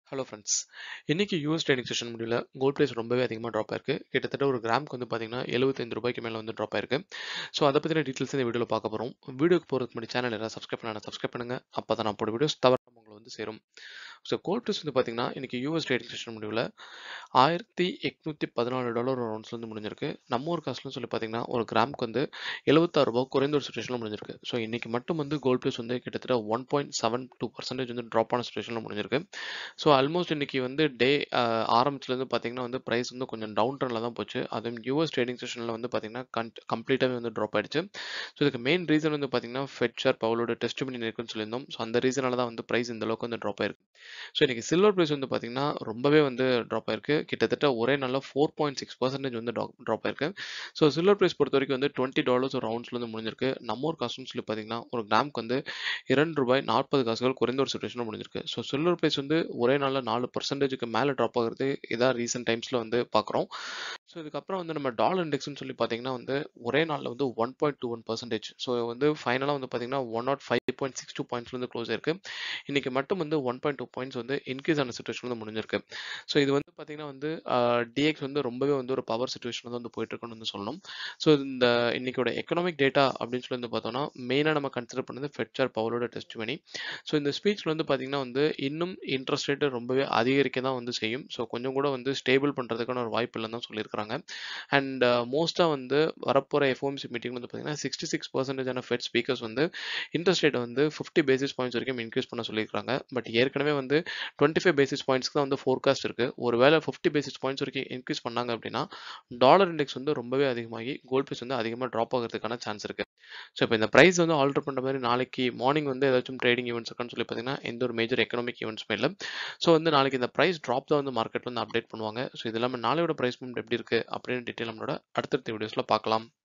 hello friends இன்னைக்கு US trading session முடியல gold price ரொம்பவே அதிகமாக ட்ராப் ஆயிருக்கு கிட்டத்தட்ட ஒரு கிராமுக்கு வந்து பார்த்தீங்கன்னா எழுபத்தைந்து ரூபாய்க்கு மேலே வந்து ட்ராப் ஆயிருக்கு ஸோ அதை பற்றின டீட்டெயில்ஸ் இந்த வீடியோவில் பார்க்க போகிறோம் வீடியோக்கு போகிறதுக்கு முன்னாடி சேனல் யாராவது சப்ஸ்கிரைப் பண்ணா சப்ஸ்கிரைப் பண்ணுங்க அப்போ தான் நான் போட வீடியோஸ் தவிர உங்களை வந்து சேரும் ஸோ கோல்ட் ப்ரைஸ் வந்து பார்த்தீங்கன்னா இன்னைக்கு யூஎஸ் ட்ரேடிங் செஷன் முடிவில் ஆயிரத்தி எட்நூற்றி பதினாலு டாலர் ஒரு ounce ல வந்து முடிஞ்சிருக்கு நம்ம ஒரு காசுலன்னு சொல்லி பார்த்தீங்கன்னா ஒரு கிராமுக்கு வந்து எழுபத்தாறு ரூபாய் குறைந்த ஒரு சுச்சுவேஷனில் முடிஞ்சிருக்கு ஸோ இன்னைக்கு மட்டும் வந்து கோல்ட் ப்ரைஸ் வந்து கிட்டத்தட்ட one point seven two percentage வந்து ட்ராப் ஆன சுச்சுவேஷனில் முடிஞ்சிருக்கு ஸோ ஆல்மோஸ்ட் இன்னைக்கு வந்து டே ஆரம்பிச்சுலேருந்து பார்த்தீங்கன்னா வந்து ப்ரைஸ் வந்து கொஞ்சம் டவுன் ட்ரெண்டில் தான் போச்சு அதுவும் யூஎஸ் ட்ரேடிங் செஷனில் வந்து பார்த்தீங்கன்னா கன் கம்ப்ளீட்டாகவே வந்து ட்ராப் ஆயிடுச்சு ஸோ இதுக்கு மெயின் ரீசன் வந்து பார்த்தீங்கன்னா ஃபெட்சர் பவுலோட டெஸ்ட் பண்ணி இருக்குன்னு சொல்லியிருந்தோம் ஸோ அந்த ரீசனால தான் வந்து ப்ரைஸ் இந்த அளவுக்கு வந்து ட்ராப் ஆயிருக்கு ஸோ இன்னைக்கு சில்வர் ப்ரைஸ் வந்து பார்த்தீங்கன்னா ரொம்பவே வந்து ட்ராப் ஆயிருக்கு கிட்டத்தட்ட ஒரே நாளில் ஃபோர் பாயிண்ட் சிக்ஸ் பர்சன்டேஜ் வந்து ட்ராப் ஆயிருக்கு ஸோ சில்வர் ப்ரைஸ் பொறுத்த வரைக்கும் வந்து டுவெண்ட்டி டாலர்ஸ் ஒரு ரவுண்ட்ஸ்ல வந்து முடிஞ்சிருக்கு நம்ம ஒரு காசுன்னு சொல்லி பார்த்தீங்கன்னா ஒரு கிராமுக்கு வந்து இரண்டு ரூபாய் நாற்பது காசுகள் குறைந்த ஒரு சுச்சுவேஷனில் முடிஞ்சிருக்கு ஸோ சில்வர் ப்ரைஸ் வந்து ஒரே நாளில் நாலு பர்சன்டேஜுக்கு மேலே ட்ராப் ஆகுறது இதான் ரீசெண்ட் டைம்ஸில் வந்து பார்க்குறோம் ஸோ இதுக்கப்புறம் வந்து நம்ம டாலர் இண்டெக்ஸ்னு சொல்லி பார்த்தீங்கன்னா வந்து ஒரே நாளில் வந்து one point two one percentage so வந்து ஃபைனலாக வந்து பார்த்தீங்கன்னா one not five point six two points வந்து க்ளோஸ் ஆயிருக்கு இன்னைக்கு மட்டும் வந்து ஒன் பாயிண்ட் டூ பாயிண்ட்ஸ் வந்து இன்க்ரீஸ் ஆன சுச்சுவேஷன் வந்து முடிஞ்சிருக்கு ஸோ இது வந்து பார்த்தீங்கன்னா வந்து டிஎக்ஸ் வந்து ரொம்பவே வந்து ஒரு பவர் சுச்சுவேஷன் வந்து போயிட்டு இருக்குன்னு வந்து சொல்லணும் ஸோ இந்த இன்னைக்கோட எக்கனாமிக் டேட்டா அப்படின்னு சொல்லி வந்து பார்த்தோம்னா மெயினாக நம்ம கன்சிடர் பண்ணது ஃபெட்சர் பவரோட டெஸ்ட் பண்ணி ஸோ இந்த ஸ்பீச்சில் வந்து பார்த்தீங்கன்னா வந்து இன்னும் இன்ட்ரெஸ்ட் ரேட் ரொம்பவே அதிகரிக்க தான் வந்து செய்யும் ஸோ கொஞ்சம் கூட வந்து ஸ்டேபிள் பண்ணுறதுக்கான ஒரு வாய்ப்பு இல்லைன்னு தான் சொல்லியிருக்காங்க அண்ட் மோஸ்ட்டாக வந்து வரப்போகிற எஃப்ஓஎம்சி மீட்டிங் வந்து பார்த்தீங்கன்னா சிக்ஸ்டி சிக்ஸ் பர்சன்டேஜான ஃபெட் ஸ்பீக்கர்ஸ் வந்து இன்ட்ரெஸ்ட் ரேட் வந்து ஃபிஃப்டி பேசிஸ் பாயிண்ட்ஸ் வரைக்கும் இன்க்ரீஸ் பண்ண சொல்லியிருக்காங்க பட் ஏற்கனவே வந்து டுவெண்ட்டி ஃபைவ் பேசிஸ் பாயிண்ட்ஸ்க்கு தான் வந்து ஃபோர்காஸ்ட் இருக்குது ஒருவேளை ஃபிஃப்டி பேசிஸ் பாயிண்ட்ஸ் வரைக்கும் இன்க்ரீஸ் பண்ணாங்க அப்படின்னா டாலர் இண்டெக்ஸ் வந்து ரொம்பவே அதிகமாகி கோல்ட் ப்ரைஸ் வந்து அதிகமாக ட்ராப் ஆகிறதுக்கான சான்ஸ் இருக்குது ஸோ இப்போ இந்த ப்ரைஸ் வந்து ஆல்டர் பண்ணுற மாதிரி நாளைக்கு மார்னிங் வந்து ஏதாச்சும் ட்ரேடிங் ஈவெண்ட்ஸ் இருக்குன்னு சொல்லி பார்த்தீங்கன்னா எந்த ஒரு மேஜர் எக்கனாமிக் ஈவெண்ட்ஸுமே இல்லை ஸோ வந்து நாளைக்கு இந்த ப்ரைஸ் ட்ராப் தான் வந்து மார்க்கெட் வந்து அப்டேட் பண்ணுவாங்க ஸோ இது இல்லாமல் நாளையோட ப்ரைஸ் மூமெண்ட் எப்படி இருக்குது அப்படின்னு டீட்டெயில் நம்மளோட அடுத்தடுத்த வீடியோஸில் பார்க்கலாம்